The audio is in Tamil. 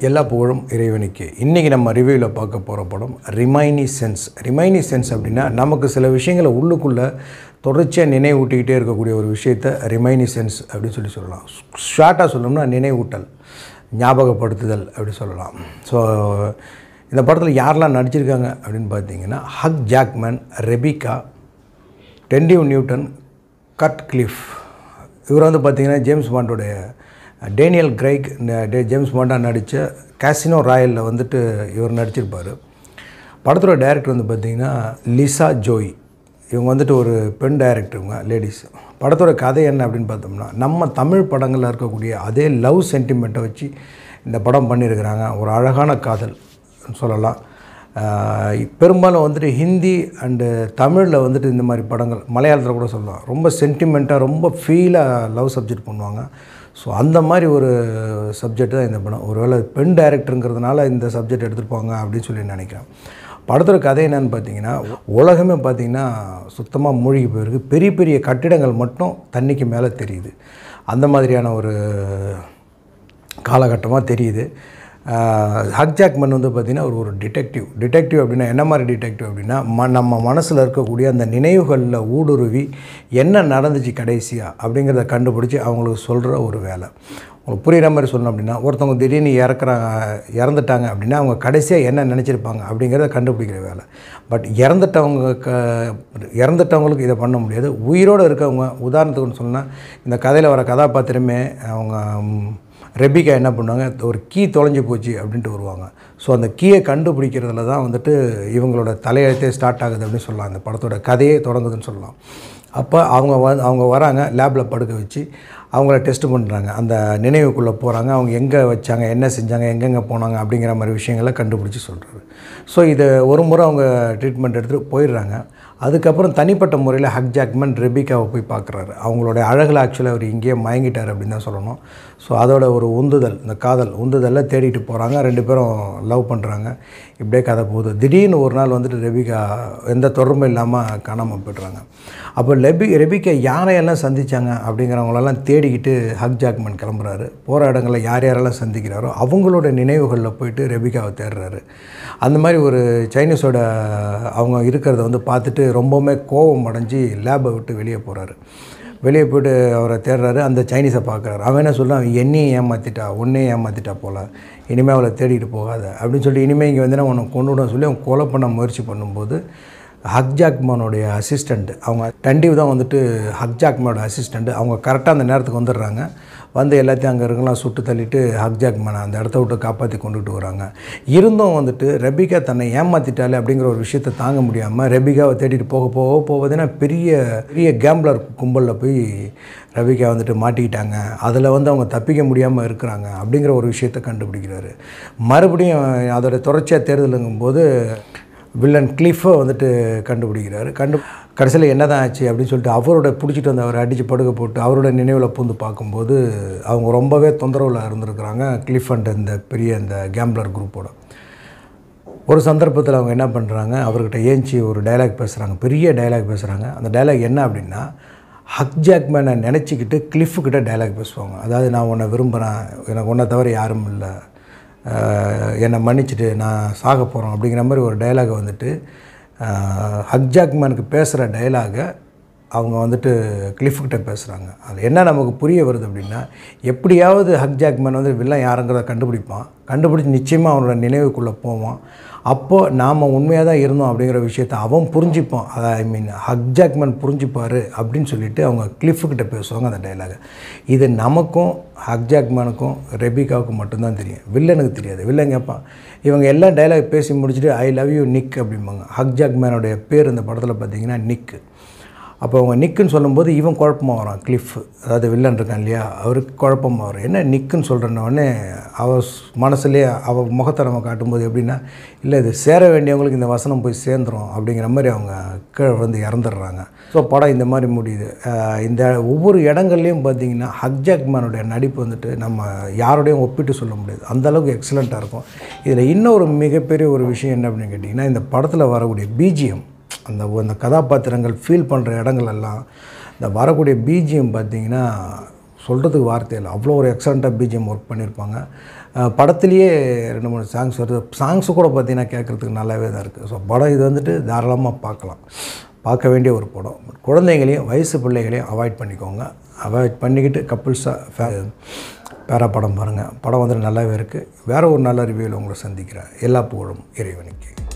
எல்லா புகழும் இறைவனுக்கு இன்றைக்கி நம்ம ரிவ்யூவில் பார்க்க போகிற படம் ரிமைனி சென்ஸ் ரிமைனி சென்ஸ் அப்படின்னா நமக்கு சில விஷயங்களை உள்ளுக்குள்ளே தொடர்ச்சியாக நினைவூட்டிக்கிட்டே இருக்கக்கூடிய ஒரு விஷயத்த ரிமைனி சென்ஸ் அப்படின்னு சொல்லி சொல்லலாம் ஷார்ட்டாக சொல்லணும்னா நினைவூட்டல் ஞாபகப்படுத்துதல் அப்படி சொல்லலாம் ஸோ இந்த படத்தில் யாரெல்லாம் நடிச்சிருக்காங்க அப்படின்னு பார்த்தீங்கன்னா Hugh Jackman Rebecca Thandiwe Newton கட் கிளிஃப் இவர் வந்து பார்த்தீங்கன்னா ஜேம்ஸ் பாண்டோடைய டேனியல் கிரைக் ந- டே- ஜேம்ஸ் பாண்டா நடித்த காசினோ ராயலில் வந்துட்டு இவர் நடிச்சிருப்பார் படத்தோட டைரக்டர் வந்து பார்த்தீங்கன்னா லிசா ஜோய் இவங்க வந்துட்டு ஒரு பெண் டைரக்டருங்க லேடிஸ் படத்தோட கதை என்ன அப்படின்னு பார்த்தோம்னா நம்ம தமிழ் படங்களில் இருக்கக்கூடிய அதே லவ் சென்டிமெண்ட்டை வச்சு இந்த படம் பண்ணியிருக்கிறாங்க ஒரு அழகான காதல் சொல்லலாம் ஆஹ் பெரும்பாலும் வந்துட்டு ஹிந்தி அண்டு தமிழில் வந்துட்டு இந்த மாதிரி படங்கள் மலையாளத்தில் கூட சொல்லலாம் ரொம்ப சென்டிமெண்ட்டாக ரொம்ப ஃபீலாக லவ் சப்ஜெக்ட் பண்ணுவாங்க ஸோ அந்த மாதிரி ஒரு சப்ஜெக்ட் தான் இந்த படம் ஒருவேளை பெண் டைரக்டருங்கிறதுனால இந்த சப்ஜெக்ட் எடுத்துருப்பாங்க அப்படின்னு சொல்லி நினைக்கிறேன் படத்தோட கதை என்னன்னு பார்த்தீங்கன்னா உலகமே பார்த்தீங்கன்னா சுத்தமாக மூழ்கி போயிருக்கு பெரிய பெரிய கட்டிடங்கள் மட்டும் தண்ணிக்கு மேலே தெரியுது அந்த மாதிரியான ஒரு காலகட்டமாக தெரியுது ஹக் ஜாக்மன் வந்து பார்த்திங்கன்னா ஒரு ஒரு டிடெக்டிவ் டிடெக்டிவ் அப்படின்னா என்ன மாதிரி டிடெக்டிவ் அப்படின்னா ம நம்ம மனசில் இருக்கக்கூடிய அந்த நினைவுகளில் ஊடுருவி என்ன நடந்துச்சு கடைசியாக அப்படிங்கிறத கண்டுபிடிச்சி அவங்களுக்கு சொல்கிற ஒரு வேலை உங்களுக்கு புரிகிற மாதிரி சொல்லணும் அப்படின்னா ஒருத்தவங்க திடீர்னு இறக்குறாங்க இறந்துட்டாங்க அப்படின்னா அவங்க கடைசியாக என்ன நினச்சிருப்பாங்க அப்படிங்கிறத கண்டுபிடிக்கிற வேலை பட் இறந்துட்டவங்க க இறந்துட்டவங்களுக்கு இதை பண்ண முடியாது உயிரோடு இருக்கவங்க உதாரணத்துக்கு சொன்னால் இந்த கதையில் வர கதாபாத்திரமே அவங்க ம், ரெபிகா என்ன பண்ணுவாங்க ஒரு கீ தொலைஞ்சு போச்சு அப்படின்ட்டு வருவாங்க ஸோ அந்த கீயை கண்டுபிடிக்கிறதுல தான் வந்துட்டு இவங்களோட தலையெழுத்தே ஸ்டார்ட் ஆகுது அப்படின்னு சொல்லலாம் அந்த படத்தோட கதையே தொடங்குதுன்னு சொல்லலாம் அப்போ அவங்க வ அவங்க வராங்க லேபில் படுக்க வச்சு அவங்கள டெஸ்ட் பண்ணுறாங்க அந்த நினைவுக்குள்ளே போகிறாங்க அவங்க எங்கே வச்சாங்க என்ன செஞ்சாங்க எங்கெங்கே போனாங்க அப்படிங்கிற மாதிரி விஷயங்களை கண்டுபிடிச்சி சொல்கிறாரு ஸோ இதை ஒரு முறை அவங்க ட்ரீட்மெண்ட் எடுத்துகிட்டு போயிடுறாங்க அதுக்கப்புறம் தனிப்பட்ட முறையில் ஹக் ஜாக்மன் ரெபிகாவை போய் பார்க்குறாரு அவங்களோட அழகில் ஆக்சுவலாக அவர் இங்கேயே மயங்கிட்டார் அப்படின்னு தான் சொல்லணும் ஸோ அதோட ஒரு உந்துதல் இந்த காதல் உந்துதலில் தேடிட்டு போகிறாங்க ரெண்டு பேரும் லவ் பண்ணுறாங்க இப்படியே கதை போகுது திடீர்னு ஒரு நாள் வந்துட்டு ரெபிகா எந்த தொடர்பும் இல்லாமல் காணாமல் போய்ட்றாங்க அப்போ லெபி ரெபிகா யாரையெல்லாம் சந்திச்சாங்க அப்படிங்கிறவங்களெல்லாம் தேடிக்கிட்டு ஹக் ஜாக்மன் கிளம்புறாரு போகிற இடங்களில் யார் யாரெல்லாம் சந்திக்கிறாரோ அவங்களோட நினைவுகளில் போயிட்டு ரெபிகாவை தேடுறாரு அந்த மாதிரி ஒரு சைனீஸோட அவங்க இருக்கிறத வந்து பார்த்துட்டு ரொம்பவுமே கோபம் அடைஞ்சு லேபை விட்டு வெளியே போகிறாரு வெளியே போயிட்டு அவரை தேடுறாரு அந்த சைனீஸை பார்க்குறாரு அவன் என்ன சொல்கிறான் என்னையும் ஏமாற்றிட்டா உன்னையும் ஏமாற்றிட்டா போல் இனிமேல் அவளை தேடிட்டு போகாத அப்படின்னு சொல்லி இனிமேல் இங்கே வந்து உன்னை கொண்டு விட சொல்லி அவன் கொலை பண்ண முயற்சி பண்ணும்போது ஹக்ஜாக்மானுடைய அசிஸ்டண்ட் அவங்க டண்டிவ் தான் வந்துட்டு ஹக்ஜாக்மானோட அசிஸ்டண்ட் அவங்க கரெக்டாக அந்த நேரத்துக்கு வந்துடுறாங்க வந்து எல்லாத்தையும் அங்கே இருக்கலாம் சுட்டு தள்ளிட்டு ஹக்ஜாக்மானை அந்த இடத்த விட்டு காப்பாற்றி கொண்டுட்டு வராங்க இருந்தும் வந்துட்டு ரெபிகா தன்னை ஏமாற்றிட்டாலே அப்படிங்கிற ஒரு விஷயத்தை தாங்க முடியாமல் ரெபிகாவை தேடிட்டு போக போக போவதுன்னா பெரிய பெரிய கேம்ப்ளர் கும்பலில் போய் ரபிகா வந்துட்டு மாட்டிக்கிட்டாங்க அதில் வந்து அவங்க தப்பிக்க முடியாமல் இருக்கிறாங்க அப்படிங்கிற ஒரு விஷயத்தை கண்டுபிடிக்கிறாரு மறுபடியும் அதோட தொடர்ச்சியாக தேர்தலுங்கும்போது வில்லன் கிளிஃபை வந்துட்டு கண்டுபிடிக்கிறாரு கண்டு கடைசியில் என்ன தான் ஆச்சு அப்படின்னு சொல்லிட்டு அவரோட பிடிச்சிட்டு வந்து அவரை அடித்து படுக்க போட்டு அவரோட நினைவில் பூந்து பார்க்கும்போது அவங்க ரொம்பவே தொந்தரவில் இருந்திருக்கிறாங்க கிளிஃப் அண்ட் இந்த பெரிய இந்த கேம்ப்ளர் குரூப்போட ஒரு சந்தர்ப்பத்தில் அவங்க என்ன பண்ணுறாங்க அவர்கிட்ட ஏஞ்சி ஒரு டயலாக் பேசுகிறாங்க பெரிய டயலாக் பேசுகிறாங்க அந்த டயலாக் என்ன அப்படின்னா ஹக் ஜாக்மேனை நினச்சிக்கிட்டு கிளிஃபுக்கிட்ட டயலாக் பேசுவாங்க அதாவது நான் உன்னை விரும்புகிறேன் எனக்கு உன்னை தவிர யாரும் இல்லை ஆஹ் என்னை மன்னிச்சிட்டு நான் சாக போகிறோம் அப்படிங்கிற மாதிரி ஒரு டயலாகை வந்துட்டு ஹக் ஜாக்மேனுக்கு பேசுகிற டயலாகை அவங்க வந்துட்டு கிளிஃப்கிட்ட பேசுகிறாங்க அது என்ன நமக்கு புரிய வருது அப்படின்னா எப்படியாவது ஹக் ஜாக்மேன் வந்து வில்லன் யாருங்கிறத கண்டுபிடிப்பான் கண்டுபிடிச்சி நிச்சயமாக அவனோட நினைவுக்குள்ளே போவான் அப்போது நாம் உண்மையாக தான் இருந்தோம் அப்படிங்கிற விஷயத்தை அவன் புரிஞ்சுப்பான் அதை ஐ மீன் ஹக் ஜாக்மேன் புரிஞ்சுப்பார் அப்படின்னு சொல்லிட்டு அவங்க கிளிஃப்கிட்ட பேசுவாங்க அந்த டைலாகை இது நமக்கும் ஹக் ஜாக்மேனுக்கும் ரெபிகாவுக்கும் மட்டும்தான் தெரியும் வில்லனுக்கு தெரியாது வில்லன் கேட்பான் இவங்க எல்லாம் டைலாக் பேசி முடிச்சுட்டு ஐ லவ் யூ நிக் அப்படிம்பாங்க ஹக் ஜாக்மேனுடைய பேர் இந்த படத்தில் பார்த்தீங்கன்னா நிக்கு அப்போ அவங்க நிக்குன்னு சொல்லும்போது இவன் குழப்பமாக வரான் கிளிஃப் அதாவது வில்லன் இருக்கான் இல்லையா அவருக்கு குழப்பமாக வரும் என்ன நிக்குன்னு சொல்கிறேன்னொடனே அவ மனசுலேயே அவள் முகத்தை நம்ம காட்டும்போது எப்படின்னா இல்லை இது சேர வேண்டியவங்களுக்கு இந்த வசனம் போய் சேர்ந்துரும் அப்படிங்கிற மாதிரி அவங்க கீழே வந்து இறந்துடுறாங்க ஸோ படம் இந்த மாதிரி முடியுது அஹ் இந்த ஒவ்வொரு இடங்கள்லையும் பார்த்தீங்கன்னா ஹக்ஜாக்மேனுடைய நடிப்பு வந்துட்டு நம்ம யாரோடையும் ஒப்பிட்டு சொல்ல முடியாது அந்த அளவுக்கு எக்ஸலண்ட்டாக இருக்கும் இதில் இன்னொரு மிகப்பெரிய ஒரு விஷயம் என்ன அப்படின்னு கேட்டிங்கன்னா இந்த படத்தில் வரக்கூடிய பிஜிஎம் அந்த அந்த கதாபாத்திரங்கள் ஃபீல் பண்ணுற இடங்கள் எல்லாம் இந்த வரக்கூடிய பிஜிஎம் பார்த்தீங்கன்னா சொல்கிறதுக்கு வார்த்தை இல்லை அவ்வளோ ஒரு எக்ஸலண்ட்டாக பிஜிஎம் ஒர்க் பண்ணியிருப்பாங்க அஹ் படத்துலேயே ரெண்டு மூணு சாங்ஸ் வருது சாங்ஸு கூட பார்த்தீங்கன்னா கேட்குறதுக்கு நல்லாவே தான் இருக்குது ஸோ படம் இது வந்துட்டு தாராளமாக பார்க்கலாம் பார்க்க வேண்டிய ஒரு படம் பட் குழந்தைங்களையும் வயசு பிள்ளைகளையும் அவாய்ட் பண்ணிக்கோங்க அவாய்ட் பண்ணிக்கிட்டு கப்புள்ஸாக பேரா படம் பாருங்கள் படம் வந்துட்டு நல்லாவே இருக்குது வேறு ஒரு நல்ல ரிவ்யூவில் உங்களை சந்திக்கிறேன் எல்லா புகழும் இறைவனுக்கு